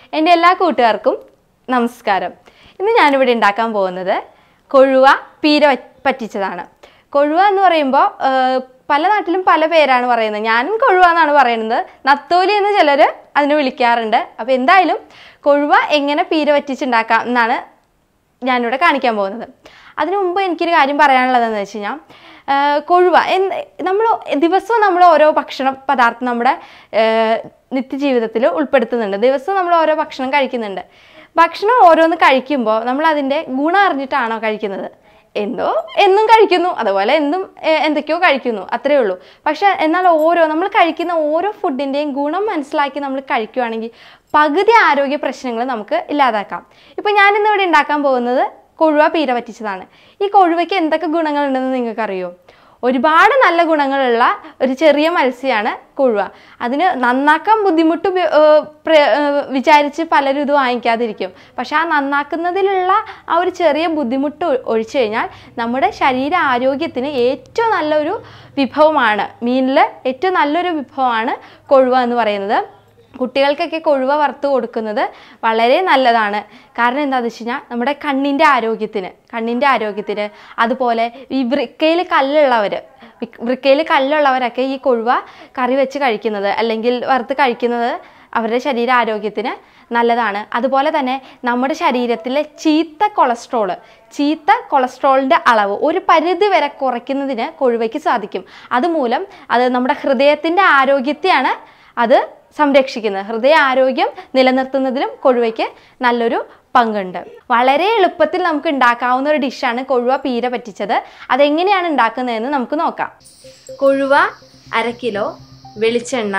എൻ്റെ എല്ലാ കൂട്ടുകാർക്കും നമസ്കാരം ഇന്ന് ഞാനിവിടെ ഉണ്ടാക്കാൻ പോകുന്നത് കൊഴുവ പീര വ- പറ്റിച്ചതാണ് കൊഴുവ എന്ന് പറയുമ്പോൾ പല നാട്ടിലും പല പേരാണ് പറയുന്നത് ഞാനും കൊഴുവ എന്നാണ് പറയുന്നത് നത്തോലി എന്ന് ചിലർ അതിന് വിളിക്കാറുണ്ട് അപ്പോൾ എന്തായാലും കൊഴുവ എങ്ങനെ പീര വറ്റിച്ചുണ്ടാക്കാം എന്നാണ് ഞാനിവിടെ കാണിക്കാൻ പോകുന്നത് അതിനു മുമ്പ് എനിക്കൊരു കാര്യം പറയാനുള്ളതെന്ന് വെച്ച് കഴിഞ്ഞാൽ കൊഴുവ എന്ത് നമ്മൾ ദിവസവും നമ്മൾ ഓരോ ഭക്ഷണ പദാർത്ഥം നമ്മുടെ ആഹ് നിത്യജീവിതത്തിൽ ഉൾപ്പെടുത്തുന്നുണ്ട് ദിവസവും നമ്മൾ ഓരോ ഭക്ഷണം കഴിക്കുന്നുണ്ട് ഭക്ഷണം ഓരോന്ന് കഴിക്കുമ്പോൾ നമ്മൾ അതിൻ്റെ ഗുണം അറിഞ്ഞിട്ടാണോ കഴിക്കുന്നത് എന്തോ എന്നും കഴിക്കുന്നു അതുപോലെ എന്തും ഏഹ്, എന്തൊക്കെയോ കഴിക്കുന്നു അത്രയേ ഉള്ളൂ പക്ഷെ എന്നാൽ ഓരോ നമ്മൾ കഴിക്കുന്ന ഓരോ ഫുഡിൻ്റെയും ഗുണം മനസ്സിലാക്കി നമ്മൾ കഴിക്കുകയാണെങ്കിൽ പകുതി ആരോഗ്യ പ്രശ്നങ്ങൾ നമുക്ക് ഇല്ലാതാക്കാം ഇപ്പം ഞാനിന്ന് ഇവിടെ ഉണ്ടാക്കാൻ പോകുന്നത് കൊഴുവ പീര പറ്റിച്ചതാണ് ഈ കൊഴുവയ്ക്ക് എന്തൊക്കെ ഗുണങ്ങളുണ്ടെന്ന് നിങ്ങൾക്കറിയോ ഒരുപാട് നല്ല ഗുണങ്ങളുള്ള ഒരു ചെറിയ മത്സ്യമാണ് കൊഴുവ അതിന് നന്നാക്കാൻ ബുദ്ധിമുട്ട് ഉപ- ഏർ പ്ര- ഏർ വിചാരിച്ച് പലരും ഇത് വാങ്ങിക്കാതിരിക്കും പക്ഷെ ആ നന്നാക്കുന്നതിലുള്ള ആ ഒരു ചെറിയ ബുദ്ധിമുട്ട് ഒ- ഒഴിച്ചു കഴിഞ്ഞാൽ നമ്മുടെ ശരീര ആരോഗ്യത്തിന് ഏറ്റവും നല്ലൊരു വിഭവമാണ് മീനിൽ ഏറ്റവും നല്ലൊരു വിഭവമാണ് കൊഴുവ എന്ന് പറയുന്നത് കുട്ടികൾക്കൊക്കെ കൊഴുവ വറുത്ത് കൊടുക്കുന്നത് വളരെ നല്ലതാണ് കാരണം എന്താണെന്ന് വെച്ച് കഴിഞ്ഞാൽ നമ്മുടെ കണ്ണിൻ്റെ ആരോഗ്യത്തിന് കണ്ണിൻ്റെ ആരോഗ്യത്തിന് അതുപോലെ ഈ വൃക്കയിൽ കല്ലുള്ളവർ വൃക്കയിൽ കല്ലുള്ളവരൊക്കെ ഈ കൊഴുവ കറി വെച്ച് കഴിക്കുന്നത് അല്ലെങ്കിൽ വറുത്ത് കഴിക്കുന്നത് അവരുടെ ശരീര ആരോഗ്യത്തിന് നല്ലതാണ് അതുപോലെ തന്നെ നമ്മുടെ ശരീരത്തിലെ ചീത്ത കൊളസ്ട്രോൾ ചീത്ത കൊളസ്ട്രോളിൻ്റെ അളവ് ഒരു പരിധി വരെ കുറയ്ക്കുന്നതിന് കൊഴുവയ്ക്ക് സാധിക്കും അതുമൂലം അത് നമ്മുടെ ഹൃദയത്തിൻ്റെ ആരോഗ്യത്തെയാണ് അത് സംരക്ഷിക്കുന്നത് ഹൃദയ ആരോഗ്യം നിലനിർത്തുന്നതിലും കൊഴുവയ്ക്ക് നല്ലൊരു പങ്കുണ്ട് വളരെ എളുപ്പത്തിൽ നമുക്ക് ഉണ്ടാക്കാവുന്ന ഒരു ഡിഷാണ് കൊഴുവ പീര പറ്റിച്ചത് അതെങ്ങനെയാണ് ഉണ്ടാക്കുന്നതെന്ന് നമുക്ക് നോക്കാം കൊഴുവ അര കിലോ വെളിച്ചെണ്ണ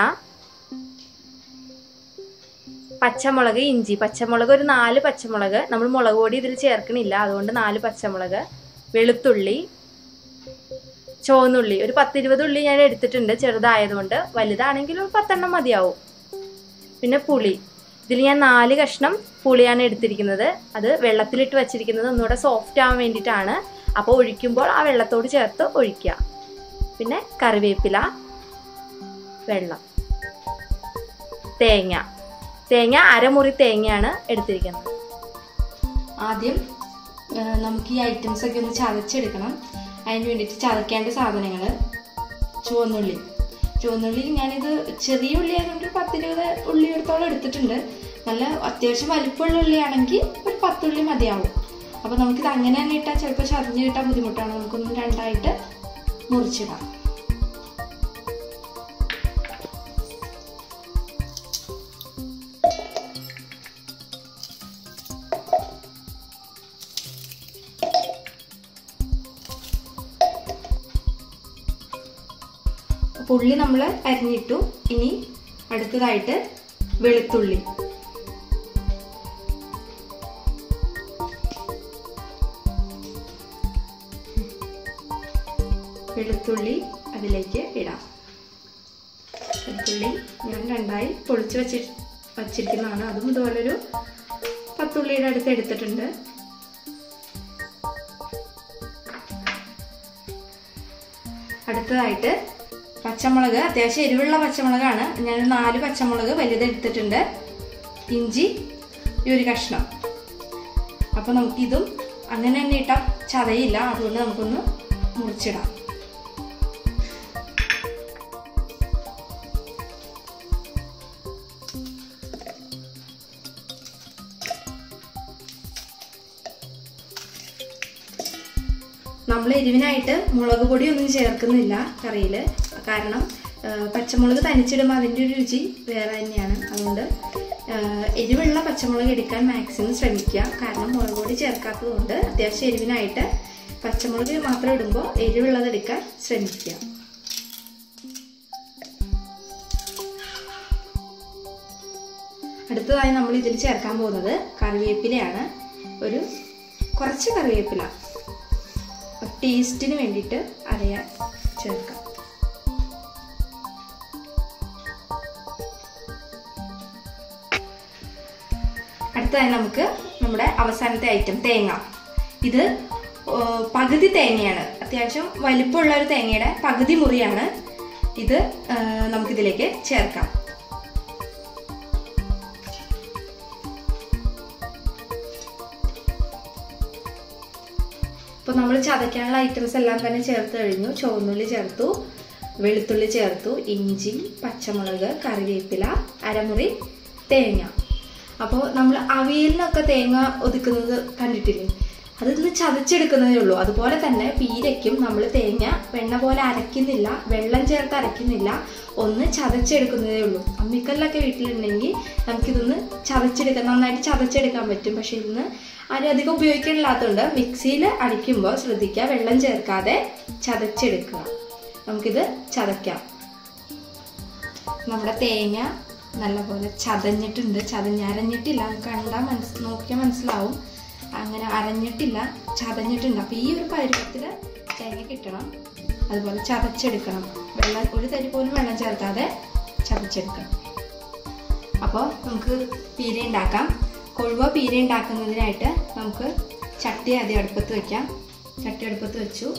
പച്ചമുളക് ഇഞ്ചി പച്ചമുളക് ഒരു നാല് പച്ചമുളക് നമ്മൾ മുളക് പൊടി ഇതിൽ ചേർക്കണില്ല അതുകൊണ്ട് നാല് പച്ചമുളക് വെളുത്തുള്ളി ചുവന്നുള്ളി ഒരു പത്തിരുപത് ഉള്ളി ഞാൻ എടുത്തിട്ടുണ്ട് ചെറുതായതുകൊണ്ട് വലുതാണെങ്കിൽ ഒരു പത്തെണ്ണം മതിയാവും പിന്നെ പുളി ഇതിൽ ഞാൻ നാല് കഷ്ണം പുളിയാണ് എടുത്തിരിക്കുന്നത് അത് വെള്ളത്തിലിട്ട് വച്ചിരിക്കുന്നത് ഒന്നുകൂടെ സോഫ്റ്റ് ആവാൻ വേണ്ടിയിട്ടാണ് അപ്പോൾ ഒഴിക്കുമ്പോൾ ആ വെള്ളത്തോട് ചേർത്ത് ഒഴിക്കുക പിന്നെ കറിവേപ്പില വെള്ളം തേങ്ങ തേങ്ങ അരമുറി തേങ്ങയാണ് എടുത്തിരിക്കുന്നത് ആദ്യം ആ, നമുക്ക് ഈ ഐറ്റംസ് ഒക്കെ ഒന്ന് ചതച്ചെടുക്കണം അതിന് വേണ്ടിയിട്ട് ചതക്കേണ്ട സാധനങ്ങൾ ചുവന്നുള്ളി ചുവന്നുള്ളി ഞാനിത് ചെറിയ ഉള്ളി ആയതുകൊണ്ട് ഒരു പത്തിരുപത് ഉള്ളി എടുത്തോളം എടുത്തിട്ടുണ്ട് നല്ല അത്യാവശ്യം വലിപ്പമുള്ള ഉള്ളിയാണെങ്കിൽ ഒരു പത്തുള്ളി മതിയാവും അപ്പോൾ നമുക്കിത് അങ്ങനെ തന്നെ ഇട്ടാൽ ചിലപ്പോൾ ചതഞ്ഞ് കിട്ടാൻ ബുദ്ധിമുട്ടാണ് നമുക്കൊന്ന് രണ്ടായിട്ട് മുറിച്ചിടാം അപ്പോൾ ഉള്ളി നമ്മൾ അരിഞ്ഞിട്ടു ഇനി അടുത്തതായിട്ട് വെളുത്തുള്ളി വെളുത്തുള്ളി അതിലേക്ക് ഇടാം വെളുത്തുള്ളി ഞാൻ രണ്ടായി പൊളിച്ച് വെച്ചി വച്ചിരിക്കുന്നതാണ് അതും ഇതുപോലൊരു പത്തുള്ളിയുടെ അടുത്ത് എടുത്തിട്ടുണ്ട് അടുത്തതായിട്ട് പച്ചമുളക് അത്യാവശ്യം എരിവുള്ള പച്ചമുളകാണ് ഞാൻ നാല് പച്ചമുളക് വലുത് എടുത്തിട്ടുണ്ട് ഇഞ്ചി ഈ ഒരു കഷ്ണം അപ്പോൾ നമുക്കിതും അങ്ങനെ തന്നെ ഇട്ടാൽ ചതയില്ല അതുകൊണ്ട് നമുക്കൊന്ന് മുറിച്ചിടാം നമ്മൾ എരിവിനായിട്ട് മുളക് പൊടി ഒന്നും ചേർക്കുന്നില്ല കറിയിൽ കാരണം ആ, പച്ചമുളക് തനിച്ചിടുമ്പോൾ അതിൻ്റെ ഒരു രുചി വേറെ തന്നെയാണ് അതുകൊണ്ട് ആ, എരിവുള്ള പച്ചമുളക് എടുക്കാൻ മാക്സിമം ശ്രമിക്കുക കാരണം മുളക് പൊടി ചേർക്കാത്തത് കൊണ്ട് അത്യാവശ്യം എരിവിനായിട്ട് പച്ചമുളക് മാത്രം ഇടുമ്പോൾ എരിവുള്ളത് എടുക്കാൻ ശ്രമിക്കുക അടുത്തതായി നമ്മൾ ഇതിൽ ചേർക്കാൻ പോകുന്നത് കറിവേപ്പിലയാണ് ഒരു കുറച്ച് കറിവേപ്പില ടേസ്റ്റിന് വേണ്ടിയിട്ട് അരയാൻ ചേർക്കാം അടുത്തതായി നമുക്ക് നമ്മുടെ അവസാനത്തെ ഐറ്റം തേങ്ങ ഇത് ഓ, പകുതി തേങ്ങയാണ് അത്യാവശ്യം വലിപ്പമുള്ള ഒരു തേങ്ങയുടെ പകുതി മുറിയാണ് ഇത് ആ, നമുക്കിതിലേക്ക് ചേർക്കാം അപ്പോൾ നമ്മൾ ചതയ്ക്കാനുള്ള ഐറ്റംസ് എല്ലാം തന്നെ ചേർത്ത് കഴിഞ്ഞു ചുവന്നുള്ളി ചേർത്തു വെളുത്തുള്ളി ചേർത്തു ഇഞ്ചി പച്ചമുളക് കറിവേപ്പില അരമുറി തേങ്ങ അപ്പോൾ നമ്മൾ അവിയലിനൊക്കെ തേങ്ങ ഒതുക്കുന്നത് കണ്ടിട്ടില്ലേ അതൊന്ന് ചതച്ചെടുക്കുന്നതേ ഉള്ളൂ അതുപോലെ തന്നെ പീരയ്ക്കും നമ്മൾ തേങ്ങ വെണ്ണ പോലെ അരയ്ക്കുന്നില്ല വെള്ളം ചേർത്ത് അരയ്ക്കുന്നില്ല ഒന്ന് ചതച്ചെടുക്കുന്നതേ ഉള്ളൂ അമ്മിക്കല്ലൊക്കെ വീട്ടിലുണ്ടെങ്കിൽ നമുക്കിതൊന്ന് ചതച്ചെടുക്കാൻ നന്നായിട്ട് ചതച്ചെടുക്കാൻ പറ്റും പക്ഷെ ഇന്ന് ആരും അധികം ഉപയോഗിക്കാനില്ലാത്തതുകൊണ്ട് മിക്സിയിൽ അടിക്കുമ്പോൾ ശ്രദ്ധിക്കുക വെള്ളം ചേർക്കാതെ ചതച്ചെടുക്കുക നമുക്കിത് ചതയ്ക്കാം നമ്മുടെ തേങ്ങ നല്ലപോലെ ചതഞ്ഞിട്ടുണ്ട് ചതഞ്ഞ് അരഞ്ഞിട്ടില്ല കണ്ടാൽ മനസ് നോക്കിയാൽ മനസ്സിലാവും അങ്ങനെ അരഞ്ഞിട്ടില്ല ചതഞ്ഞിട്ടുണ്ട് അപ്പോൾ ഈ ഒരു പരുവത്തിൽ തേങ്ങ കിട്ടണം അതുപോലെ ചതച്ചെടുക്കണം വെള്ളം ഒരു തരി പോലും വെള്ളം ചേർത്താതെ ചതച്ചെടുക്കണം അപ്പോൾ നമുക്ക് പീര ഉണ്ടാക്കാം കൊഴുവ പീര ഉണ്ടാക്കുന്നതിനായിട്ട് നമുക്ക് ചട്ടി ആദ്യം അടുപ്പത്ത് വെക്കാം ചട്ടി അടുപ്പത്ത് വെച്ചു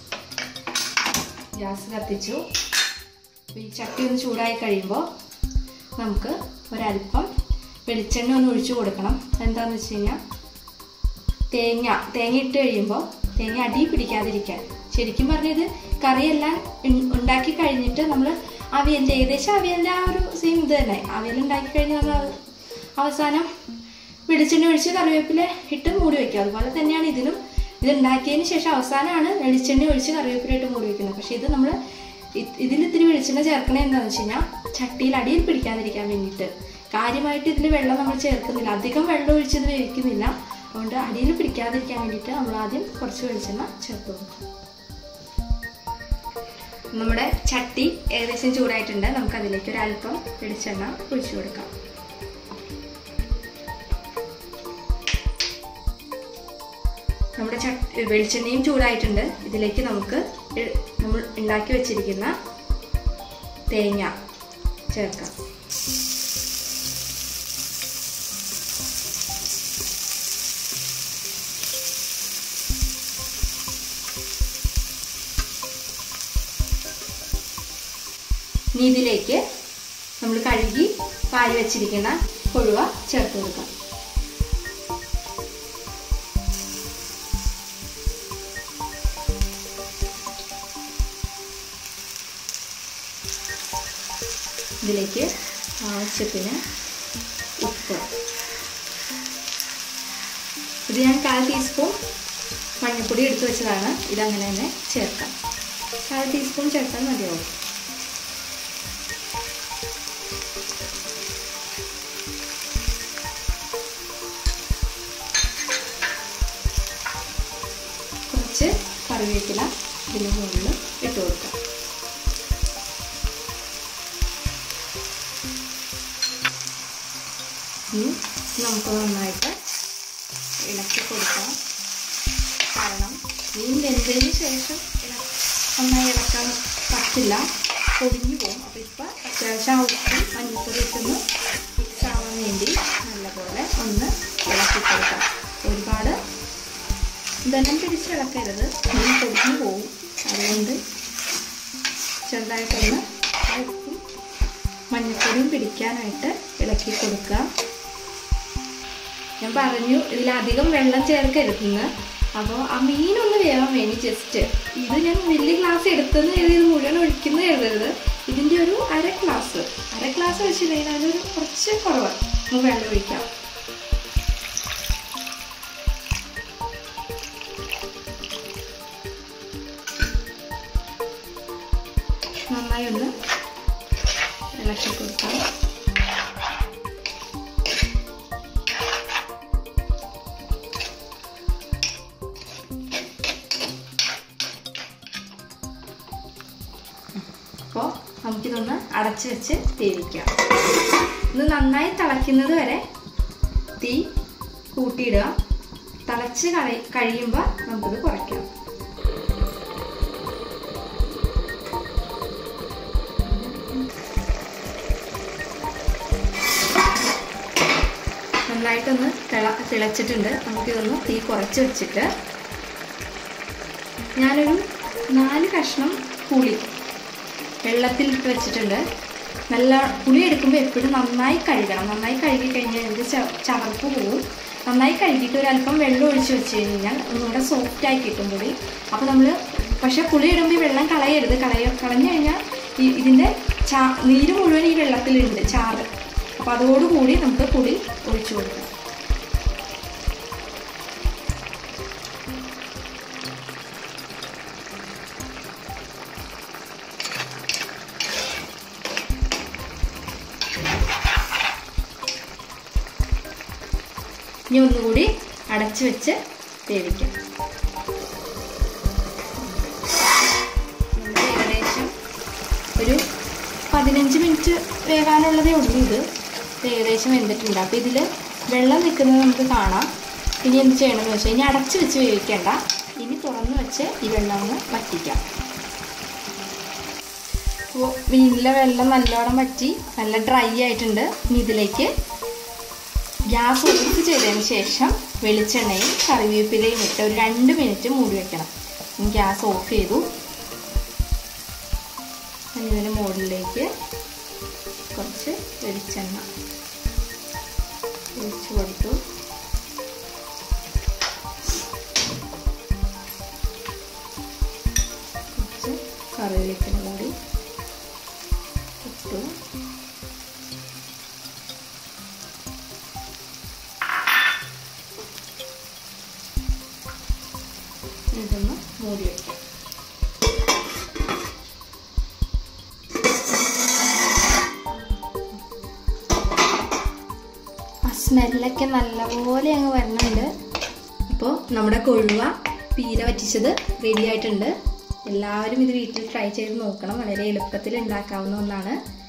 ഗ്യാസ് കത്തിച്ചു ഈ ചട്ടി ഒന്ന് ചൂടായി കഴിയുമ്പോൾ നമുക്ക് ഒരല്പം വെളിച്ചെണ്ണ ഒന്ന് ഒഴിച്ചു കൊടുക്കണം എന്താണെന്ന് വെച്ച് കഴിഞ്ഞാൽ തേങ്ങ തേങ്ങ ഇട്ട് കഴിയുമ്പോൾ തേങ്ങ അടി പിടിക്കാതിരിക്കാൻ ശരിക്കും പറഞ്ഞത് കറിയെല്ലാം ഉണ്ടാക്കി കഴിഞ്ഞിട്ട് നമ്മൾ അവിയലിൻ്റെ ഏകദേശം അവിയലിൻ്റെ ആ ഒരു സെയിം ഇത് തന്നെ അവിയൽ ഉണ്ടാക്കി കഴിഞ്ഞാൽ നമ്മൾ അവസാനം വെളിച്ചെണ്ണ ഒഴിച്ച് കറിവേപ്പില ഇട്ട് മൂടി വയ്ക്കുക അതുപോലെ തന്നെയാണ് ഇതിലും ഇത് ഉണ്ടാക്കിയതിന് ശേഷം അവസാനമാണ് വെളിച്ചെണ്ണ ഒഴിച്ച് കറിവേപ്പില ഇട്ട് മൂടി വയ്ക്കുന്നത് പക്ഷേ ഇത് നമ്മൾ ഇതിൽ ഇത്തിരി വെളിച്ചെണ്ണ ചേർക്കണേ എന്താണെന്ന് വെച്ച് കഴിഞ്ഞാൽ ചട്ടിയിൽ അടിയിൽ പിടിക്കാതിരിക്കാൻ വേണ്ടിയിട്ട് കാര്യമായിട്ട് ഇതിൽ വെള്ളം നമ്മൾ ചേർക്കുന്നില്ല അധികം വെള്ളം ഒഴിച്ച് ഇത് വേവിക്കുന്നില്ല അതുകൊണ്ട് അടിയിൽ പിടിക്കാതിരിക്കാൻ വേണ്ടിയിട്ട് നമ്മൾ ആദ്യം കുറച്ച് വെളിച്ചെണ്ണ ചേർത്ത് കൊടുക്കും നമ്മുടെ ചട്ടി ഏകദേശം ചൂടായിട്ടുണ്ട് നമുക്ക് അതിലേക്ക് ഒരു അല്പം വെളിച്ചെണ്ണ ഒഴിച്ചു കൊടുക്കാം നമ്മുടെ ചട്ടി വെളിച്ചെണ്ണയും ചൂടായിട്ടുണ്ട് ഇതിലേക്ക് നമുക്ക് നമ്മൾ ഉണ്ടാക്കി വെച്ചിരിക്കുന്ന തേങ്ങ ചേർക്കാം ഇനി ഇതിലേക്ക് നമ്മൾ കഴുകി പാരി വെച്ചിരിക്കുന്ന കൊഴുവ ചേർത്ത് കൊടുക്കാം ഇതിലേക്ക് ആവശ്യത്തിന് ഉപ്പ് ഇത് ഞാൻ കാൽ ടീസ്പൂൺ മഞ്ഞൾപ്പൊടി എടുത്തു വെച്ചതാണ് ഇതങ്ങനെ തന്നെ ചേർക്കാം കാൽ ടീസ്പൂൺ ചേർത്താൽ മതിയാവും കുറച്ച് കറിവേപ്പില ഇതിന് മുകളിൽ ഇട്ട് കൊടുക്കാം ഇനി നമുക്ക് നന്നായിട്ട് ഇളക്കി കൊടുക്കാം കാരണം മീൻ വെന്തതിന് ശേഷം നന്നായി ഇളക്കാൻ പറ്റില്ല പൊടിഞ്ഞു പോകും അപ്പോൾ ഇപ്പം അത്യാവശ്യം ആ ഉപ്പും മഞ്ഞൾപ്പൊടി ഇട്ടൊന്ന് മിക്സ് ആവാൻ വേണ്ടി നല്ലപോലെ ഒന്ന് ഇളക്കി കൊടുക്കാം ഒരുപാട് ബലം പിടിച്ച് ഇളക്കരുത് മീൻ പൊടിഞ്ഞു പോകും അതുകൊണ്ട് ചെറുതായിട്ടൊന്ന് ആ ഉപ്പും മഞ്ഞൾപ്പൊടിയും പിടിക്കാനായിട്ട് ഇളക്കി കൊടുക്കുക ഞാൻ പറഞ്ഞു ഇതിലധികം വെള്ളം ചേർക്കരുതെന്ന് അപ്പോൾ ആ മീനൊന്ന് വേവാൻ വേണ്ടി ജസ്റ്റ് ഇത് ഞാൻ വലിയ ഗ്ലാസ് എടുത്തെന്ന് എഴുതി ഇത് മുഴുവൻ ഒഴിക്കുന്നത് എഴുതരുത് ഇതിൻ്റെ ഒരു അര ഗ്ലാസ് അര ഗ്ലാസ് വെച്ചിട്ടുണ്ടെങ്കിൽ അതൊരു കുറച്ച് കുറവ് നമുക്ക് വെള്ളം ഒഴിക്കാം നന്നായി ഒന്ന് ഇളക്കി കൊടുക്കാം അപ്പോൾ നമുക്കിതൊന്ന് അടച്ചു വെച്ച് വേവിക്കാം ഇത് നന്നായി തിളയ്ക്കുന്നത് വരെ തീ കൂട്ടിയിടുക തിളച്ച് കഴി കഴിയുമ്പോൾ നമുക്കിത് കുറയ്ക്കാം നന്നായിട്ടൊന്ന് തിള തിളച്ചിട്ടുണ്ട് നമുക്കിതൊന്ന് തീ കുറച്ച് വെച്ചിട്ട് ഞാനൊരു നാല് കഷ്ണം പുളി വെള്ളത്തിലിട്ട് വെച്ചിട്ടുണ്ട് നല്ല പുളി എടുക്കുമ്പോൾ എപ്പോഴും നന്നായി കഴുകണം നന്നായി കഴുകി കഴിഞ്ഞാൽ ഇതിൻ്റെ ച ചവർപ്പ് പോവും നന്നായി കഴുകിയിട്ട് ഒരു അല്പം വെള്ളം ഒഴിച്ച് വെച്ച് കഴിഞ്ഞാൽ ഒന്നുകൂടെ സോഫ്റ്റ് ആയി കിട്ടും പുളി അപ്പോൾ നമ്മൾ പക്ഷേ പുളി ഇടുമ്പോൾ ഈ വെള്ളം കളയരുത് കളയ കളഞ്ഞു കഴിഞ്ഞാൽ ഈ ഇതിൻ്റെ ചാ നീര് മുഴുവൻ ഈ വെള്ളത്തിലുണ്ട് ചാറ് അപ്പോൾ അതോടുകൂടി നമുക്ക് പുളി ഒഴിച്ചു കൊടുക്കാം ഇനി ഒന്നുകൂടി അടച്ചു വെച്ച് വേവിക്കാം നമുക്ക് ഏകദേശം ഒരു പതിനഞ്ച് മിനിറ്റ് വേകാനുള്ളതേ ഉള്ളൂ ഇത് ഇത് ഏകദേശം വെന്തിട്ടുണ്ട് അപ്പോൾ ഇതിൽ വെള്ളം നിൽക്കുന്നത് നമുക്ക് കാണാം ഇനി എന്ത് ചെയ്യണമെന്ന് വെച്ചാൽ ഇനി അടച്ചു വെച്ച് വേവിക്കേണ്ട ഇനി തുറന്ന് വെച്ച് ഈ വെള്ളം ഒന്ന് വറ്റിക്കാം അപ്പോൾ മീനിലെ വെള്ളം നല്ലോണം വറ്റി നല്ല ഡ്രൈ ആയിട്ടുണ്ട് ഇനി ഇതിലേക്ക് ഗ്യാസ് ഓഫ് ചെയ്തതിന് ശേഷം വെളിച്ചെണ്ണയും കറിവേപ്പിലയും ഇട്ട് ഒരു രണ്ട് മിനിറ്റ് മൂടി വെക്കണം ഇനി ഗ്യാസ് ഓഫ് ചെയ്തു ഇനി ഇതിന് മുകളിലേക്ക് കുറച്ച് വെളിച്ചെണ്ണ ഒഴിച്ച് കൊടുത്തു കുറച്ച് കറിവേപ്പില കൂടി ഇട്ടു ഇതൊന്ന് മൂടി വയ്ക്കാം ആ സ്മെല്ലൊക്കെ നല്ലപോലെ അങ്ങ് വരുന്നുണ്ട് അപ്പോൾ നമ്മുടെ കൊഴുവ പീര വറ്റിച്ചത് റെഡി ആയിട്ടുണ്ട് എല്ലാവരും ഇത് വീട്ടിൽ ട്രൈ ചെയ്ത് നോക്കണം വളരെ എളുപ്പത്തിൽ ഉണ്ടാക്കാവുന്ന ഒന്നാണ്